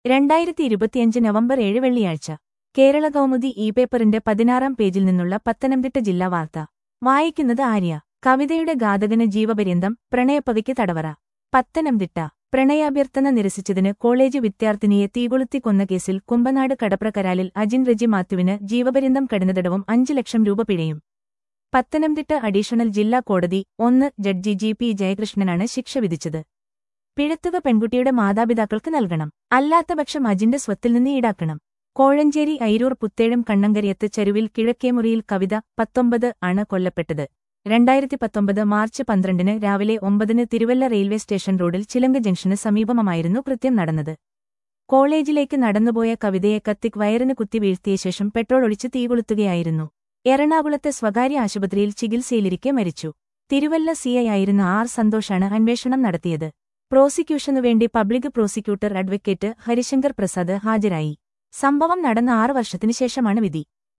രണ്ടായിരത്തി ഇരുപത്തിയഞ്ച് നവംബർ ഏഴ് വെള്ളിയാഴ്ച കേരള കൗമുദി ഇ പേപ്പറിന്റെ പതിനാറാം പേജിൽ നിന്നുള്ള പത്തനംതിട്ട ജില്ലാ വാർത്ത വായിക്കുന്നത് ആര്യ കവിതയുടെ ഘാതകന് ജീവപര്യന്തം പ്രണയപ്പകയ്ക്ക് തടവറ പത്തനംതിട്ട പ്രണയാഭ്യർത്ഥന നിരസിച്ചതിന് കോളേജ് വിദ്യാർത്ഥിനിയെ തീകൊളുത്തി കൊന്ന കേസിൽ കുമ്പനാട് കടപ്രക്കരാലിൽ അജിൻ റെജി മാത്യുവിന് ജീവപര്യന്തം കഠിനതടവും അഞ്ച് ലക്ഷം രൂപ പിഴയും പത്തനംതിട്ട അഡീഷണൽ ജില്ലാ കോടതി ഒന്ന് ജഡ്ജി ജി പി ജയകൃഷ്ണനാണ് ശിക്ഷ വിധിച്ചത് പിഴത്തുക പെൺകുട്ടിയുടെ മാതാപിതാക്കൾക്ക് നൽകണം അല്ലാത്തപക്ഷം അജിന്റെ സ്വത്തിൽ നിന്ന് ഈടാക്കണം കോഴഞ്ചേരി ഐരൂർ പുത്തേഴും കണ്ണങ്കരിയത്ത് ചരുവിൽ കിഴക്കേമുറിയിൽ കവിത പത്തൊമ്പത് ആണ് കൊല്ലപ്പെട്ടത് രണ്ടായിരത്തി പത്തൊമ്പത് മാർച്ച് പന്ത്രണ്ടിന് രാവിലെ ഒമ്പതിന് തിരുവല്ല റെയിൽവേ സ്റ്റേഷൻ റോഡിൽ ചിലങ്ക ജംഗ്ഷന് സമീപമായിരുന്നു കൃത്യം നടന്നത് കോളേജിലേക്ക് നടന്നുപോയ കവിതയെ കത്തിക് വയറിന് കുത്തി വീഴ്ത്തിയ ശേഷം പെട്രോൾ ഒഴിച്ച് തീകൊളുത്തുകയായിരുന്നു എറണാകുളത്തെ സ്വകാര്യ ആശുപത്രിയിൽ ചികിത്സയിലിരിക്കെ മരിച്ചു തിരുവല്ല സിഐ ആയിരുന്ന ആർ സന്തോഷാണ് അന്വേഷണം നടത്തിയത് പ്രോസിക്യൂഷനുവേണ്ടി public prosecutor advocate Harishankar Prasad ഹാജരായി സംഭവം നടന്ന ആറ് വർഷത്തിനു ശേഷമാണ് വിധി